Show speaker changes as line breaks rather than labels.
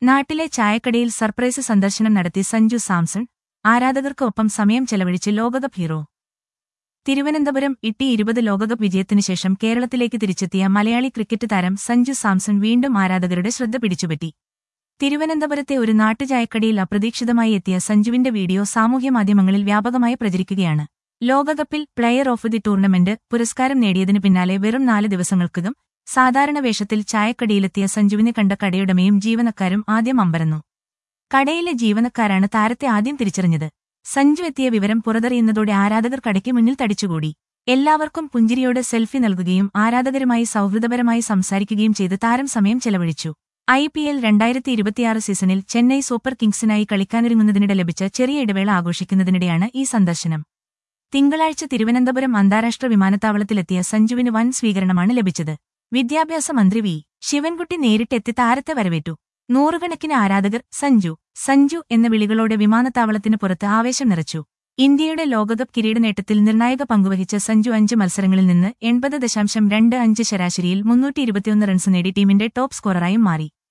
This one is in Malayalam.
നാട്ടിലെ ചായക്കടയിൽ സർപ്രൈസ് സന്ദർശനം നടത്തി സഞ്ജു സാംസൺ ആരാധകർക്കൊപ്പം സമയം ചെലവഴിച്ച് ലോകകപ്പ് ഹീറോ തിരുവനന്തപുരം ഇട്ടി ഇരുപത് ലോകകപ്പ് വിജയത്തിനു ശേഷം കേരളത്തിലേക്ക് തിരിച്ചെത്തിയ മലയാളി ക്രിക്കറ്റ് താരം സഞ്ജു സാംസൺ വീണ്ടും ആരാധകരുടെ ശ്രദ്ധ പിടിച്ചുപറ്റി തിരുവനന്തപുരത്തെ ഒരു നാട്ടുചായക്കടയിൽ അപ്രതീക്ഷിതമായി എത്തിയ സഞ്ജുവിന്റെ വീഡിയോ സാമൂഹ്യമാധ്യമങ്ങളിൽ വ്യാപകമായി പ്രചരിക്കുകയാണ് ലോകകപ്പിൽ പ്ലെയർ ഓഫ് ദി ടൂർണമെന്റ് പുരസ്കാരം നേടിയതിനു പിന്നാലെ വെറും നാല് ദിവസങ്ങൾക്കകം സാധാരണ വേഷത്തിൽ ചായക്കടയിലെത്തിയ സഞ്ജുവിനെ കണ്ട കടയുടമയും ജീവനക്കാരും ആദ്യം അമ്പരന്നു കടയിലെ ജീവനക്കാരാണ് താരത്തെ ആദ്യം തിരിച്ചറിഞ്ഞത് സഞ്ജു എത്തിയ വിവരം പുറത്തറിയുന്നതോടെ ആരാധകർ കടയ്ക്ക് മുന്നിൽ തടിച്ചുകൂടി എല്ലാവർക്കും പുഞ്ചിരിയോടെ സെൽഫി നൽകുകയും ആരാധകരുമായി സൗഹൃദപരമായി സംസാരിക്കുകയും ചെയ്ത് താരം സമയം ചെലവഴിച്ചു ഐ പി എൽ രണ്ടായിരത്തി ഇരുപത്തിയാറ് സീസണിൽ ചെന്നൈ സൂപ്പർ കിങ്സിനായി കളിക്കാനൊരുങ്ങുന്നതിനിടെ ലഭിച്ച ചെറിയ ഇടവേള ആഘോഷിക്കുന്നതിനിടെയാണ് ഈ സന്ദർശനം തിങ്കളാഴ്ച തിരുവനന്തപുരം അന്താരാഷ്ട്ര വിമാനത്താവളത്തിലെത്തിയ സഞ്ജുവിന് വൻ സ്വീകരണമാണ് ലഭിച്ചത് വിദ്യാഭ്യാസ മന്ത്രി വി ശിവൻകുട്ടി നേരിട്ടെത്തി താരത്തെ വരവേറ്റു നൂറുകണക്കിന് ആരാധകർ സഞ്ജു സഞ്ജു എന്ന വിളികളോടെ വിമാനത്താവളത്തിന് പുറത്ത് ആവേശം നിറച്ചു ഇന്ത്യയുടെ ലോകകപ്പ് കിരീട നേട്ടത്തിൽ നിർണായക പങ്കുവഹിച്ച സഞ്ജു അഞ്ച് മത്സരങ്ങളിൽ നിന്ന് എൺപത് ദശാംശം രണ്ട് അഞ്ച് ശരാശരിയിൽ മുന്നൂറ്റി ഇരുപത്തിയൊന്ന് റൺസ് നേടി ടീമിന്റെ ടോപ്പ് സ്കോററായും മാറി